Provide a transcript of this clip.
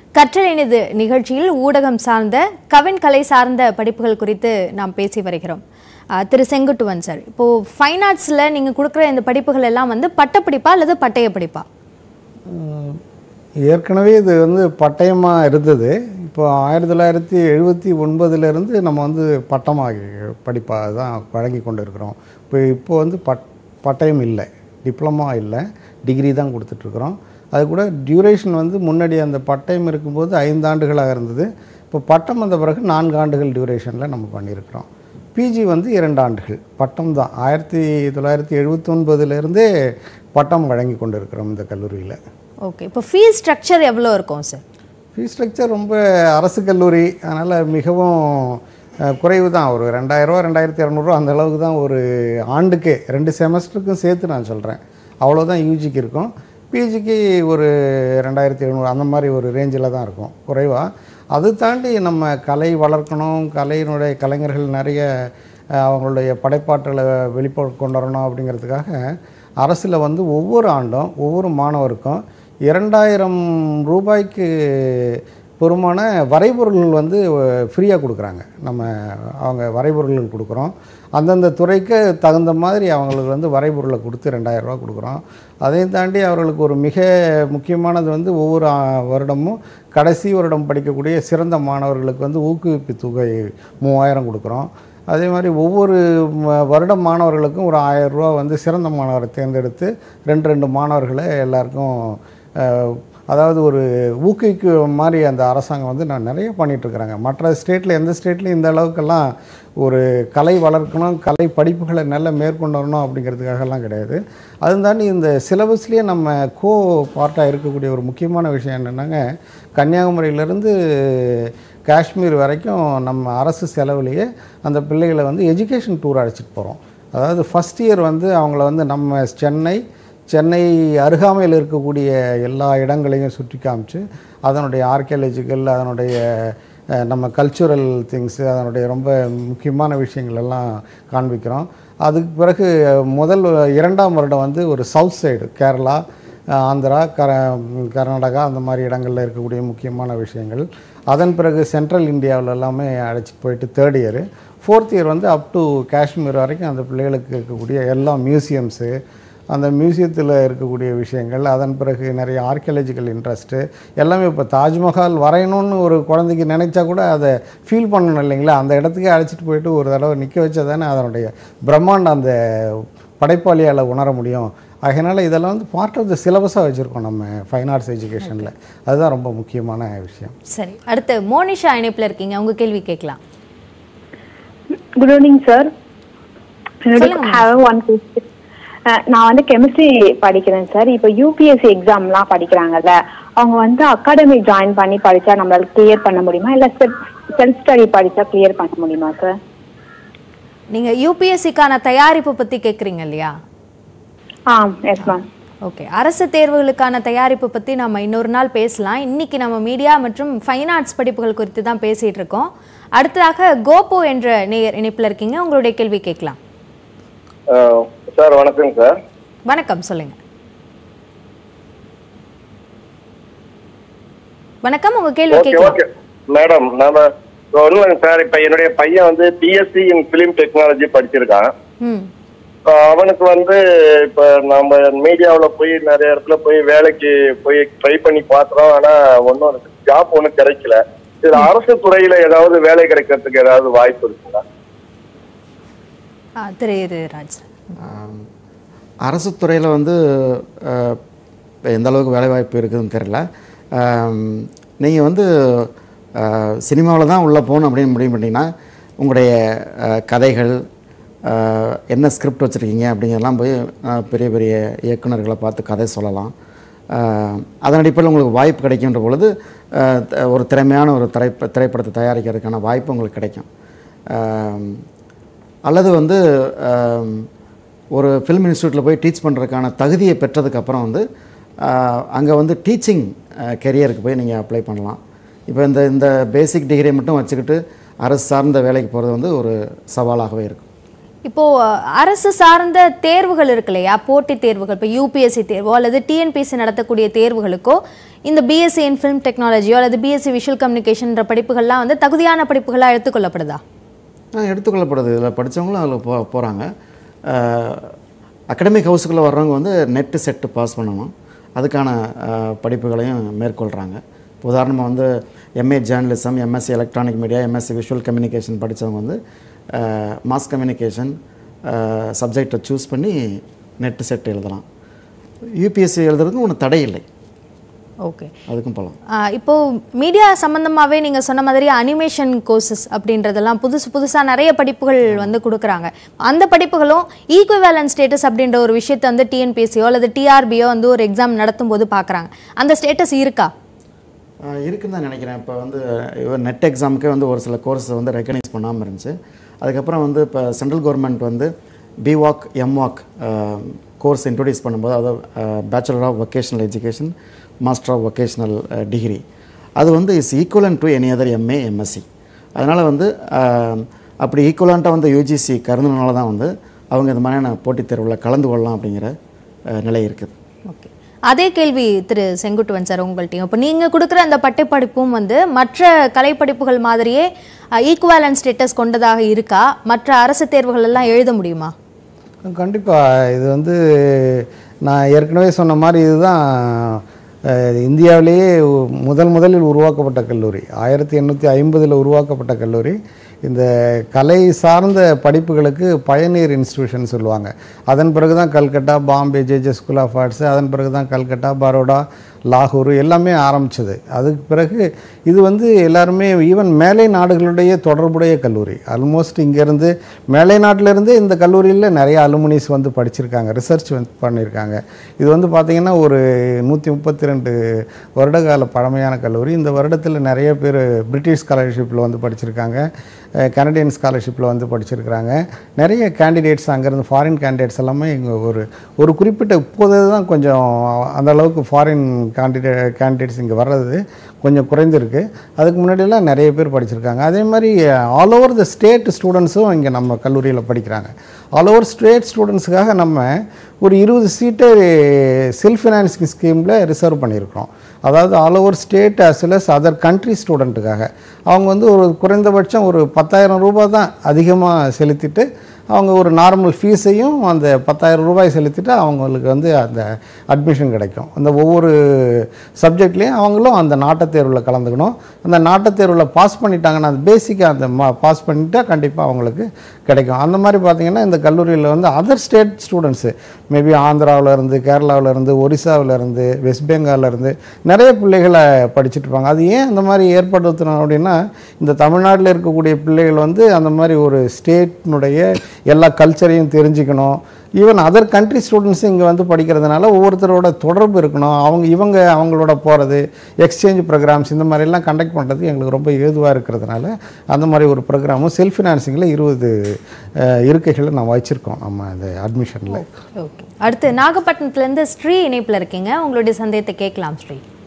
கற்றலினது நிகழ்ச்சியில் ஊடகம் சார்ந்த கவின் கலை சார்ந்த படிப்புகள் குறித்து நாம் பேசி வருகிறோம் அஹ், திரு செங்குட்டுவன் சார் இப்போ ஃபைன் ஆர்ட்ஸில் நீங்கள் கொடுக்குற இந்த படிப்புகள் எல்லாம் வந்து பட்டப்படிப்பா அல்லது பட்டய படிப்பா உம், ஏற்கனவே இது வந்து பட்டயமாக இருந்தது இப்போ ஆயிரத்தி தொள்ளாயிரத்தி எழுபத்தி ஒன்பதுலேருந்து நம்ம வந்து பட்டமாக படிப்பாக தான் வழங்கி கொண்டு இருக்கிறோம் இப்போ இப்போ வந்து பட் பட்டயம் இல்லை டிப்ளமா இல்லை டிகிரி தான் கொடுத்துட்ருக்குறோம் அது கூட டியூரேஷன் வந்து முன்னாடி அந்த பட்டயம் இருக்கும்போது ஐந்து ஆண்டுகளாக இருந்தது இப்போ பட்டம் வந்த பிறகு நான்கு ஆண்டுகள் டியூரேஷனில் நம்ம பண்ணியிருக்கிறோம் பிஜி வந்து இரண்டு ஆண்டுகள் பட்டம் தான் ஆயிரத்தி தொள்ளாயிரத்தி எழுபத்தொன்பதுலேருந்தே பட்டம் வழங்கி கொண்டு இருக்கிறோம் இந்த கல்லூரியில் ஓகே இப்போ ஃபீஸ் ஸ்ட்ரக்சர் எவ்வளோ இருக்கும் சார் ஃபீஸ் ஸ்ட்ரக்சர் ரொம்ப அரசு கல்லூரி அதனால் மிகவும் அஹ், குறைவு தான் ஒரு ரெண்டாயிரரூவா ரெண்டாயிரத்தி இரநூறுவா அந்த அளவுக்கு தான் ஒரு ஆண்டுக்கே ரெண்டு செமஸ்டருக்கும் சேர்த்து நான் சொல்கிறேன் அவ்வளோதான் யூஜிக்கு இருக்கும் பிஜிக்கு ஒரு ரெண்டாயிரத்தி எழுநூறு அந்த மாதிரி ஒரு ரேஞ்சில் தான் இருக்கும் குறைவாக அது தாண்டி நம்ம கலை வளர்க்கணும் கலையினுடைய கலைஞர்கள் நிறைய அஹ், அவங்களுடைய படைப்பாற்றலை வெளிப்ப கொண்டு வரணும் அப்படிங்கிறதுக்காக அரசில் வந்து ஒவ்வொரு ஆண்டும் ஒவ்வொரு மாணவருக்கும் இரண்டாயிரம் ரூபாய்க்கு பெருமான வரைபொருள்கள் வந்து ஃப்ரீயாக கொடுக்குறாங்க நம்ம அவங்க வரைபொருள்கள் கொடுக்குறோம் அந்தந்த துறைக்கு தகுந்த மாதிரி அவங்களுக்கு வந்து வரைபொருளை கொடுத்து ரெண்டாயிரம் ரூபாய் கொடுக்குறோம் அதையும் தாண்டி அவர்களுக்கு ஒரு மிக முக்கியமானது வந்து ஒவ்வொரு ஆ, வருடமும் கடைசி வருடம் படிக்கக்கூடிய சிறந்த மாணவர்களுக்கு வந்து ஊக்குவிப்பு தொகை மூவாயிரம் கொடுக்குறோம் அதே மாதிரி ஒவ்வொரு ம- வருட மாணவர்களுக்கும் ஒரு ஆயிரம் ரூபா வந்து சிறந்த மாணவரை தேர்ந்தெடுத்து ரெண்டு ரெண்டு மாணவர்களை எல்லாருக்கும் அஹ், அதாவது ஒரு ஊக்குவிக்கு மாதிரி அந்த அரசாங்கம் வந்து நான் நிறைய பண்ணிகிட்ருக்குறாங்க மற்ற ஸ்டேட்டில் எந்த ஸ்டேட்லையும் இந்த அளவுக்கெல்லாம் ஒரு கலை வளர்க்கணும் கலை படிப்புகளை நல்லா மேற்கொண்டு வரணும் அப்படிங்கிறதுக்காகலாம் கிடையாது அது தாண்டி இந்த சிலபஸ்லேயே நம்ம கோ பார்ட்டாக இருக்கக்கூடிய ஒரு முக்கியமான விஷயம் என்னென்னாங்க கன்னியாகுமரியிலேருந்து காஷ்மீர் வரைக்கும் நம்ம அரசு செலவுலேயே அந்த பிள்ளைகளை வந்து எஜுகேஷன் டூர் அழைச்சிட்டு போகிறோம் அதாவது ஃபஸ்ட் இயர் வந்து அவங்கள வந்து நம்ம சென்னை சென்னை அருகாமையில் இருக்கக்கூடிய எல்லா இடங்களையும் சுற்றி காமிச்சு அதனுடைய ஆர்கியாலஜிக்கல் அதனுடைய அஹ், நம்ம கல்ச்சுரல் திங்ஸு அதனுடைய ரொம்ப முக்கியமான விஷயங்கள் எல்லாம் காண்பிக்கிறோம் அதுக்கு பிறகு முதல் இரண்டாம் வருடம் வந்து ஒரு சவுத் சைடு கேரளா அஹ், ஆந்திரா கர கர்நாடகா அந்த மாதிரி இடங்களில் இருக்கக்கூடிய முக்கியமான விஷயங்கள் அதன் பிறகு சென்ட்ரல் இந்தியாவில் எல்லாமே அழைச்சிட்டு போயிட்டு தேர்ட் இயரு ஃபோர்த் இயர் வந்து அப் டு காஷ்மீர் வரைக்கும் அந்த பிள்ளைகளுக்கு இருக்கக்கூடிய எல்லா மியூசியம்ஸு அந்த மியூசியத்தில் இருக்கக்கூடிய விஷயங்கள் அதன் பிறகு நிறைய ஆர்கியாலஜிக்கல் இன்ட்ரெஸ்ட்டு எல்லாமே இப்போ தாஜ்மஹால் வரையணும்னு ஒரு குழந்தைக்கு நினைச்சா கூட அதை ஃபீல் பண்ணணும் இல்லைங்களா அந்த இடத்துக்கே அழைச்சிட்டு போயிட்டு ஒரு தடவை நிற்க வச்சா தானே அதனுடைய பிரம்மாண்டம் அந்த படைப்பாளியால் உணர முடியும் அதனால் இதெல்லாம் வந்து பார்ட் ஆஃப் த சிலபஸாக வச்சுருக்கோம் நம்ம ஃபைன் ஆர்ட்ஸ் எஜுகேஷனில் அதுதான் ரொம்ப முக்கியமான விஷயம் சரி அடுத்து மோனிஷா இணைப்பில் இருக்கீங்க உங்க கேள்வி கேட்கலாம் குட் ஈவினிங் சார் என்னோட சொல்லுங்க. ஹேவ் ஒன் கொஸ்டின் நான் வந்து கெமிஸ்ட்ரி படிக்கிறேன் சார் இப்போ யூபிஎஸ்சி எக்ஸாம்லாம் படிக்கிறாங்கல்ல அவங்க வந்து அகாடமி ஜாயின் பண்ணி படிச்சா நம்மளால கிளியர் பண்ண முடியுமா இல்ல செல்ஃப் ஸ்டடி படிச்சா கிளியர் பண்ண முடியுமா சார் நீங்க யூபிஎஸ்சிக்கான தயாரிப்பு பத்தி கேக்குறீங்க இல்லையா ஆ எஸ் மேம் ஓகே அரசு தேர்வுகளுக்கான தயாரிப்பு பற்றி நம்ம இன்னொரு நாள் பேசலாம் இன்னைக்கு நம்ம மீடியா மற்றும் ஃபைன் ஆர்ட்ஸ் படிப்புகள் குறித்து தான் பேசிட்டு இருக்கோம் அடுத்ததாக கோபு என்ற நேயர் இணைப்பில் இருக்கீங்க உங்களுடைய கேள்வி கேட்கலாம் அஹ் சார் வணக்கம் சார் வணக்கம் சொல்லுங்க வணக்கம் உங்க கேள்வி ஓகே கேட்கலாம் ஓகே மேடம் நாம ஒன்றும் இல்லைங்க சார் இப்போ என்னுடைய பையன் வந்து பிஎஸ்சி இன் ஃபிலிம் டெக்னாலஜி படிச்சிருக்கான் ம் அஹ் அவனுக்கு வந்து இப்போ நம்ம மீடியாவில் போய் நிறைய இடத்துல போய் வேலைக்கு போய் ட்ரை பண்ணி பார்த்தோம் ஆனால் ஒன்றும் ஜாப் ஒன்றும் கிடைக்கல இதில் அரசு துறையில் ஏதாவது வேலை கிடைக்கிறதுக்கு ஏதாவது வாய்ப்பு இருக்குங்களா ஆ, திரு இரு ராஜ் ஆம், அரசு துறையில் வந்து அஹ், இப்ப எந்த அளவுக்கு வேலைவாய்ப்பு இருக்குதுன்னு தெரில நீங்கள் வந்து சினிமாவில் தான் உள்ளே போகணும் அப்படின்னு முடிவு பண்ணிங்கன்னா உங்களுடைய அஹ், கதைகள் அஹ், என்ன ஸ்கிரிப்ட் வச்சுருக்கீங்க அப்படிங்கிறதெல்லாம் போய் அஹ், பெரிய பெரிய இயக்குனர்களை பார்த்து கதை சொல்லலாம் அஹ், அதன் அடிப்படையில் உங்களுக்கு வாய்ப்பு கிடைக்கின்ற பொழுது அஹ், த- ஒரு திறமையான ஒரு திரைப்ப திரைப்படத்தை தயாரிக்கிறதுக்கான வாய்ப்பு உங்களுக்கு கிடைக்கும் அஹ், அல்லது வந்து ஆம், ஒரு ஃபிலிம் இன்ஸ்டியூட்டில் போய் டீச் பண்ணுறதுக்கான தகுதியை பெற்றதுக்கப்புறம் வந்து அங்கே வந்து டீச்சிங் கெரியருக்கு போய் நீங்கள் அப்ளை பண்ணலாம் இப்போ இந்த இந்த பேசிக் டிகிரியை மட்டும் வச்சுக்கிட்டு அரசு சார்ந்த வேலைக்கு போகிறது வந்து ஒரு சவாலாகவே இருக்கும் இப்போ அஹ், அரசு சார்ந்த தேர்வுகள் இருக்கு இல்லையா போட்டித் தேர்வுகள் இப்போ யூபிஎஸ்சி தேர்வோ அல்லது டிஎன்பிஎஸ்சி நடத்தக்கூடிய தேர்வுகளுக்கோ இந்த பிஎஸ்சி இன் ஃபிலிம் டெக்னாலஜியோ அல்லது பிஎஸ்சி விஷுவல் கம்யூனிகேஷன்ற படிப்புகள்லாம் வந்து தகுதியான படிப்புகளாக எடுத்துக்கொள்ளப்படுதா ஆ எடுத்துக்கொள்ளப்படுது இதில் படித்தவங்களும் அதில் போ போகிறாங்க அகடமிக் ஹவுஸுக்குள்ளே வர்றவங்க வந்து நெட்டு செட்டு பாஸ் பண்ணணும் அதுக்கான அஹ், படிப்புகளையும் மேற்கொள்கிறாங்க உதாரணமாக வந்து MA journalism MSc electronic media MSc visual communication படித்தவங்க வந்து மாஸ் கம்யூனிகேஷன் சப்ஜெக்டை சூஸ் பண்ணி நெட்டு செட் எழுதலாம் யூபிஎஸ்சி எழுதுறதுக்கும் ஒன்றும் தடை இல்லை ஓகே அதுக்கும் போகலாம் ஆஹ் இப்போ மீடியா சம்பந்தமாவே நீங்க சொன்ன மாதிரி அனிமேஷன் கோர்சஸ் அப்படின்றதெல்லாம் புதுசு புதுசா நிறைய படிப்புகள் வந்து கொடுக்குறாங்க அந்த படிப்புகளும் ஈக்குவேலன் ஸ்டேட்டஸ் அப்படின்ற ஒரு விஷயத்தை வந்து டிஎன்பிஎஸ்சியோ அல்லது டிஆர்பியோ வந்து ஒரு எக்ஸாம் நடத்தும் போது பார்க்குறாங்க அந்த ஸ்டேட்டஸ் இருக்கா ஆஹ் இருக்குன்னு தான் நினைக்கிறேன் இப்போ வந்து நெட் எக்ஸாமுக்கே வந்து ஒரு சில கோர்ஸ் வந்து ரெக்கனைஸ் பண்ணாமல் இருந்துச்சு அதுக்கப்புறம் வந்து இப்போ சென்ட்ரல் கவர்மெண்ட் வந்து பிவாக் எம்வாக் கோர்ஸ் இன்ட்ரொடியூஸ் பண்ணும்போது அதாவது bachelor of vocational education master of vocational degree அது வந்து is equivalent to any other MA MSc அதனால் வந்து ஆஹ், அப்படி ஈக்குவலண்ட்டாக வந்து யூஜிசி கருதுனால தான் வந்து அவங்க இந்த மாதிரியான போட்டித் தேர்வில் கலந்து கொள்ளலாம் அப்படிங்கிற ஆஹ், நிலை இருக்குது ஓகே அதே கேள்வி திரு செங்குட்டுவன் சார் உங்கள்ட்டையும் இப்போ நீங்கள் கொடுக்குற அந்த பட்டப்படிப்பும் வந்து மற்ற கலைப்படிப்புகள் மாதிரியே ஈக்குவலன் ஸ்டேட்டஸ் கொண்டதாக இருக்கா மற்ற அரசு தேர்வுகள் எல்லாம் எழுத முடியுமா கண்டிப்பாக இது வந்து நான் ஏற்கனவே சொன்ன மாதிரி இதுதான் அஹ், இந்தியாவிலேயே உ- முதல் முதலில் உருவாக்கப்பட்ட கல்லூரி ஆயிரத்தி எண்ணூற்றி ஐம்பதில் உருவாக்கப்பட்ட கல்லூரி இந்த கலை சார்ந்த படிப்புகளுக்கு பயனீர் இன்ஸ்டிடியூஷன் சொல்லுவாங்க அதன் பிறகு தான் Calcutta Bombay JJ school of arts அதன் பிறகு தான் கல்கட்டா பரோடா லாகூர் எல்லாமே ஆரம்பிச்சது அதுக்கு பிறகு இது வந்து எல்லாருமே ஈவன் மேலை நாடுகளுடைய தொடர்புடைய கல்லூரி ஆல்மோஸ்ட் இங்கேருந்து மேலை நாட்டிலேருந்து இந்த கல்லூரியில் நிறைய அலுமினிஸ் வந்து படிச்சிருக்காங்க ரிசர்ச் வந்து பண்ணியிருக்காங்க இது வந்து பார்த்திங்கன்னா ஒரு நூற்றி முப்பத்தி ரெண்டு வருடகால பழமையான கல்லூரி இந்த வருடத்தில் நிறைய பேர் பிரிட்டிஷ் ஸ்காலர்ஷிப்பில் வந்து படிச்சிருக்காங்க கனடியன் ஸ்காலர்ஷிப்பில் வந்து படிச்சிருக்கிறாங்க நிறைய கேண்டிடேட்ஸ் அங்கேருந்து ஃபாரின் கேண்டிடேட்ஸ் எல்லாமே இங்கே ஒரு ஒரு குறிப்பிட்ட இப்போது தான் கொஞ்சம் அந்த அளவுக்கு ஃபாரின் கேண்டிடே கேண்டிடேட்ஸ் இங்கே வர்றது கொஞ்சம் குறைந்திருக்கு அதுக்கு முன்னாடியெல்லாம் நிறைய பேர் படிச்சிருக்காங்க அதே மாதிரி ஆல் ஓவர் த ஸ்டேட் ஸ்டூடெண்ட்ஸும் இங்கே நம்ம கல்லூரியில் படிக்கிறாங்க ஆல் ஓவர் ஸ்டேட் ஸ்டூடெண்ட்ஸுக்காக நம்ம ஒரு இருபது சீட்டு செல்ஃப் ஃபினான்சிங் ஸ்கீமில் ரிசர்வ் பண்ணியிருக்கிறோம் அதாவது all over state as well as other country ஸ்டூடெண்ட்டுக்காக அவங்க வந்து ஒரு குறைந்தபட்சம் ஒரு பத்தாயிரம் ரூபாய் தான் அதிகமாக செலுத்திட்டு அவங்க ஒரு நார்மல் ஃபீஸையும் அந்த பத்தாயிரம் ரூபாய் செலுத்திட்டு அவங்களுக்கு வந்து அந்த அட்மிஷன் கிடைக்கும் அந்த ஒவ்வொரு சப்ஜெக்ட்லேயும் அவங்களும் அந்த நாட்டுத் தேர்வில் கலந்துக்கணும் அந்த நாட்டுத் தேர்வில் பாஸ் பண்ணிட்டாங்கன்னா அது பேசிக்காக அந்த பாஸ் பண்ணிட்டா கண்டிப்பாக அவங்களுக்கு கிடைக்கும் அந்த மாதிரி பார்த்தீங்கன்னா இந்த கல்லூரியில் வந்து அதர் ஸ்டேட் ஸ்டூடெண்ட்ஸு மேபி ஆந்திராவில் இருந்து கேரளாவில் இருந்து ஒரிசாவில் இருந்து வெஸ்ட் பெங்கால்ல இருந்து நிறைய பிள்ளைகளை படிச்சுட்டு இருப்பாங்க அது ஏன் அந்த மாதிரி ஏற்படுத்தணும் அப்படின்னா இந்த தமிழ்நாட்டில் இருக்கக்கூடிய பிள்ளைகள் வந்து அந்த மாதிரி ஒரு ஸ்டேட்னுடைய எல்லா கல்ச்சரையும் தெரிஞ்சுக்கணும் ஈவன் அதர் கண்ட்ரி ஸ்டூடெண்ட்ஸும் இங்கே வந்து படிக்கிறதுனால ஒவ்வொருத்தரோட தொடர்பு இருக்கணும் அவங்க இவங்க அவங்களோட போகிறது எக்ஸ்சேஞ்ச் ப்ரோக்ராம்ஸ் இந்த மாதிரிலாம் கண்டக்ட் பண்ணுறதுக்கு எங்களுக்கு ரொம்ப ஏதுவாக இருக்கிறதுனால அந்த மாதிரி ஒரு ப்ரோக்ராமும் செல்ஃப் ஃபினான்சிங்கில் இருபது அஹ், இருக்கைகளை நான் வச்சுருக்கோம் நம்ம அந்த அட்மிஷனில் ஓகே அடுத்து நாகப்பட்டினத்துலேருந்து ஸ்ரீ இணைப்பில் இருக்கீங்க உங்களுடைய சந்தேகத்தை கேட்கலாம் ஸ்ரீ